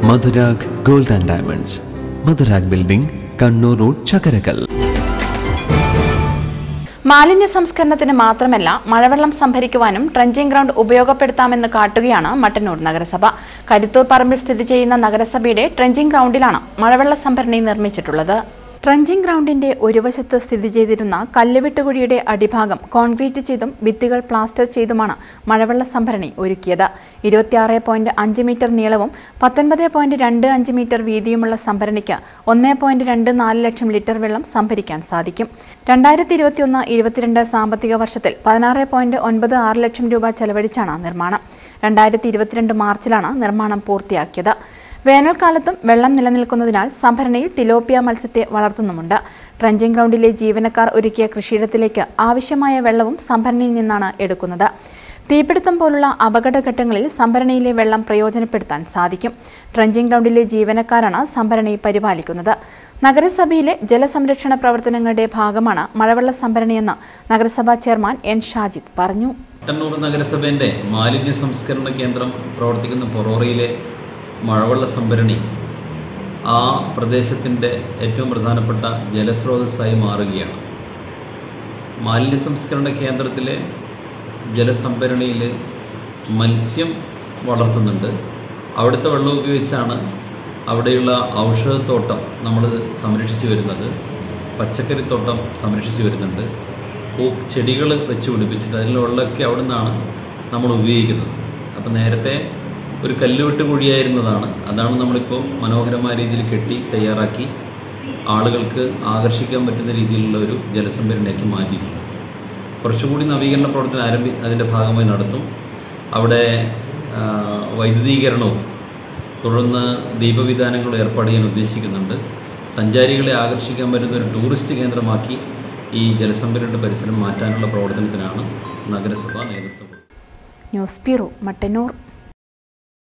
Madhurag gold and diamonds Madhurag building Kannur road Chakkarakkal മാലിന്യ സംസ്കരണത്തിന് മാത്രമല്ല മഴവെള്ളം സംഭരിക്കുവാനും ട്രഞ്ചിങ് ഗ്രൗണ്ട് ഉപയോഗപ്പെടുത്താമെന്ന് കാട്ടുകയാണ് മട്ടന്നൂർ നഗരസഭ കരുത്തൂർ പറമ്പിൽ സ്ഥിതി ചെയ്യുന്ന നഗരസഭയുടെ ട്രഞ്ചിങ് ഗ്രൗണ്ടിലാണ് മഴവെള്ള സംഭരണി നിർമ്മിച്ചിട്ടുള്ളത് ട്രഞ്ചിങ് ഗ്രൗണ്ടിന്റെ ഒരു വശത്ത് സ്ഥിതി ചെയ്തിരുന്ന കല്ലുവെട്ടുകുഴിയുടെ അടിഭാഗം കോൺക്രീറ്റ് ചെയ്തും ഭിത്തികൾ പ്ലാസ്റ്റർ ചെയ്തുമാണ് മഴവെള്ള സംഭരണി ഒരുക്കിയത് ഇരുപത്തിയാറ് പോയിന്റ് അഞ്ച് മീറ്റർ നീളവും പത്തൊൻപത് പോയിന്റ് രണ്ട് അഞ്ച് മീറ്റർ വീതിയുമുള്ള സംഭരണിക്ക് ഒന്ന് പോയിന്റ് രണ്ട് നാല് ലക്ഷം ലിറ്റർ വെള്ളം സംഭരിക്കാൻ സാധിക്കും രണ്ടായിരത്തി ഇരുപത്തിയൊന്ന് ഇരുപത്തിരണ്ട് സാമ്പത്തിക വർഷത്തിൽ പതിനാറ് പോയിന്റ് ഒൻപത് ആറ് ലക്ഷം രൂപ ചെലവഴിച്ചാണ് നിർമ്മാണം രണ്ടായിരത്തി ഇരുപത്തിരണ്ട് മാർച്ചിലാണ് നിർമ്മാണം പൂർത്തിയാക്കിയത് വേനൽക്കാലത്തും വെള്ളം നിലനിൽക്കുന്നതിനാൽ സംഭരണിയിൽ തിലോപ്പിയ മത്സ്യത്തെ വളർത്തുന്നുമുണ്ട് ട്രഞ്ചിങ് ഗ്രൗണ്ടിലെ ജീവനക്കാർ ഒരുക്കിയ കൃഷിയിടത്തിലേക്ക് ആവശ്യമായ വെള്ളവും സംഭരണിയിൽ നിന്നാണ് എടുക്കുന്നത് തീപിടുത്തം പോലുള്ള അപകടഘട്ടങ്ങളിൽ സംഭരണിയിലെ വെള്ളം പ്രയോജനപ്പെടുത്താൻ സാധിക്കും ട്രഞ്ചിങ് ഗ്രൗണ്ടിലെ ജീവനക്കാരാണ് സംഭരണി പരിപാലിക്കുന്നത് നഗരസഭയിലെ ജലസംരക്ഷണ പ്രവർത്തനങ്ങളുടെ ഭാഗമാണ് മഴവെള്ള സംഭരണിയെന്ന് നഗരസഭാ ചെയർമാൻ എൻ ഷാജിദ് പറഞ്ഞു മട്ടന്നൂർ നഗരസഭേൻ്റെ മാലിന്യ സംസ്കരണ കേന്ദ്രം പ്രവർത്തിക്കുന്ന പൊറോറയിലെ മഴവെള്ള സംഭരണി ആ പ്രദേശത്തിൻ്റെ ഏറ്റവും പ്രധാനപ്പെട്ട ജലസ്രോതസ്സായി മാറുകയാണ് മാലിന്യ സംസ്കരണ കേന്ദ്രത്തിലെ ജലസംഭരണിയിൽ മത്സ്യം വളർത്തുന്നുണ്ട് അവിടുത്തെ വെള്ളം ഉപയോഗിച്ചാണ് അവിടെയുള്ള ഔഷധത്തോട്ടം നമ്മൾ സംരക്ഷിച്ചു വരുന്നത് പച്ചക്കറിത്തോട്ടം സംരക്ഷിച്ചു വരുന്നുണ്ട് പൂ ചെടികൾ വെച്ച് പിടിപ്പിച്ചിട്ട് അതിലുള്ള വെള്ളമൊക്കെ അവിടെ നിന്നാണ് നമ്മൾ ഉപയോഗിക്കുന്നത് അപ്പോൾ നേരത്തെ ഒരു കല്ലുവെട്ട് കുഴിയായിരുന്നതാണ് അതാണ് നമ്മളിപ്പോൾ മനോഹരമായ രീതിയിൽ കെട്ടി തയ്യാറാക്കി ആളുകൾക്ക് ആകർഷിക്കാൻ പറ്റുന്ന രീതിയിലുള്ള ഒരു ജലസംഭരണിയാക്കി മാറ്റിയിട്ടുണ്ട് കുറച്ചുകൂടി നവീകരണ പ്രവർത്തനം ആരംഭി അതിൻ്റെ ഭാഗമായി നടത്തും അവിടെ ആ, വൈദ്യുതീകരണവും തുടർന്ന് ദീപവിധാനങ്ങളും ഏർപ്പാട് ചെയ്യാൻ ഉദ്ദേശിക്കുന്നുണ്ട് സഞ്ചാരികളെ ആകർഷിക്കാൻ പറ്റുന്ന ഒരു ടൂറിസ്റ്റ് കേന്ദ്രമാക്കി ഈ ജലസംഭരണിയുടെ പരിസരം മാറ്റാനുള്ള പ്രവർത്തനത്തിനാണ് നഗരസഭ നേതൃത്വം കൊടുക്കുന്നത് ന്യൂസ് ബ്യൂറോ മട്ടന്നൂർ